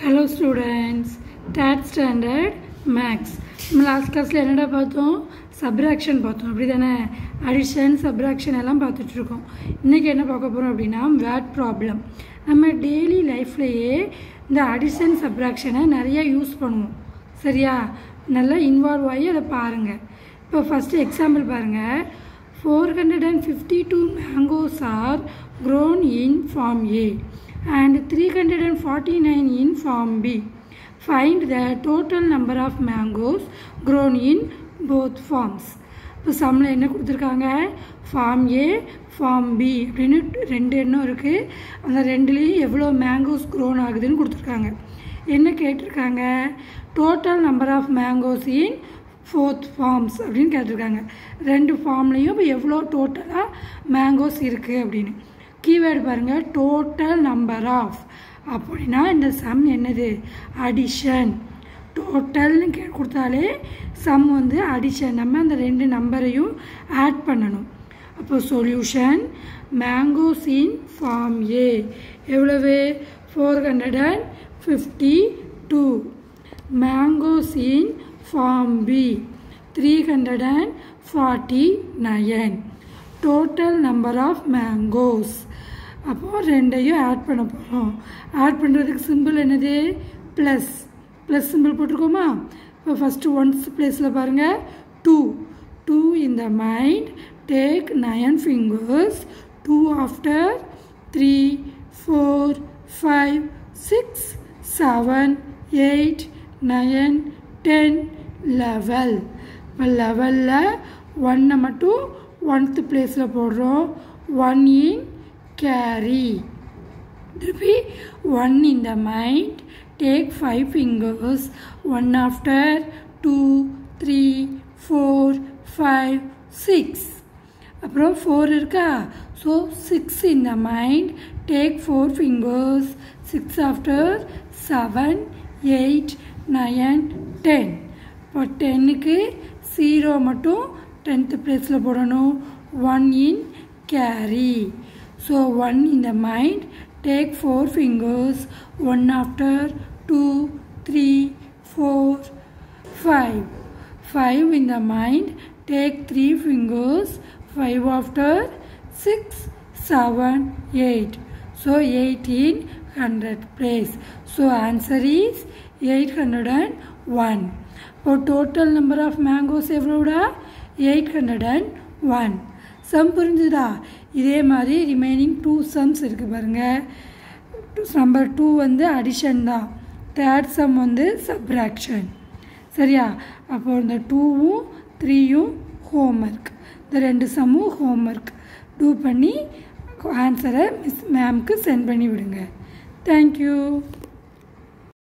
Hello students third standard maths நம்ம last கிளாஸில் என்னடா பார்த்தோம் சப்ராக்ஷன் பார்த்தோம் அப்படி தானே அடிஷன் சப்ராக்ஷன் எல்லாம் பார்த்துட்ருக்கோம் இன்றைக்கி என்ன பார்க்க போகிறோம் அப்படின்னா வேட் ப்ராப்ளம் நம்ம டெய்லி லைஃப்லேயே இந்த அடிஷன் சப்ராக்ஷனை நிறையா யூஸ் பண்ணுவோம் சரியா நல்லா இன்வால்வ் ஆகி அதை பாருங்கள் இப்போ ஃபஸ்ட்டு எக்ஸாம்பிள் பாருங்கள் four hundred and fifty two mangoes are grown in farm A and 349 in farm B. Find the total number of mangoes grown in both farms. இப்போ சம்மில் என்ன கொடுத்துருக்காங்க ஃபார்ம் ஏ ஃபார்ம் பி அப்படின்னு ரெண்டு எண்ணம் இருக்குது அந்த ரெண்டுலேயும் எவ்வளோ மேங்கோஸ் க்ரோன் ஆகுதுன்னு கொடுத்துருக்காங்க என்ன கேட்டிருக்காங்க total number of mangoes in fourth farms அப்படின்னு கேட்டிருக்காங்க ரெண்டு ஃபார்ம்லேயும் இப்போ எவ்வளோ டோட்டலாக மேங்கோஸ் இருக்குது அப்படின்னு கீவேர்டு பாருங்கள் டோட்டல் நம்பர் ஆஃப் அப்படின்னா இந்த சம் என்னது அடிஷன் டோட்டல்னு கே கொடுத்தாலே சம் வந்து அடிஷன் நம்ம அந்த ரெண்டு நம்பரையும் ஆட் பண்ணணும் அப்போ solution mangoes in farm A எவ்வளவு four hundred and fifty two mangoes in farm B three hundred and forty nine total number of mangoes அப்போது ரெண்டையும் ஆட் பண்ண போகிறோம் ஆட் பண்ணுறதுக்கு சிம்பிள் என்னது ப்ளஸ் ப்ளஸ் சிம்பிள் போட்டிருக்கோமா இப்போ ஃபஸ்ட்டு ஒன்ஸ் ப்ளேஸில் பாருங்கள் two two in the mind take nine fingers two after three four five six seven eight nine ten level இப்போ லெவலில் ஒன்னை மட்டும் ஒன்த்து பிளேஸில் போடுறோம் one in carry. Repeat. One in the mind. Take five fingers. One after two, three, four, five, six. அப்புறம் four இருக்கா so six in the mind take four fingers six after seven eight nine ten இப்போ டென்னுக்கு zero மட்டும் டென்த்து ப்ளேஸில் போடணும் one in carry So 1 in the mind, take 4 fingers, 1 after, 2, 3, 4, 5. 5 in the mind, take 3 fingers, 5 after, 6, 7, 8. So 18, 100 place. So answer is 801. For total number of mangoes எவ்வளோடா 801. Sum புரிஞ்சுதா இதே மாதிரி ரிமைனிங் டூ சம்ஸ் இருக்குது பாருங்கள் நம்பர் டூ வந்து addition தான் third sum வந்து subtraction சரியா அப்போ இந்த டூவும் த்ரீயும் ஹோம்ஒர்க் இந்த ரெண்டு சம்மும் ஹோம்ஒர்க் டூ பண்ணி ஆன்சரை மிஸ் மேம்க்கு சென்ட் பண்ணி விடுங்க தேங்க்யூ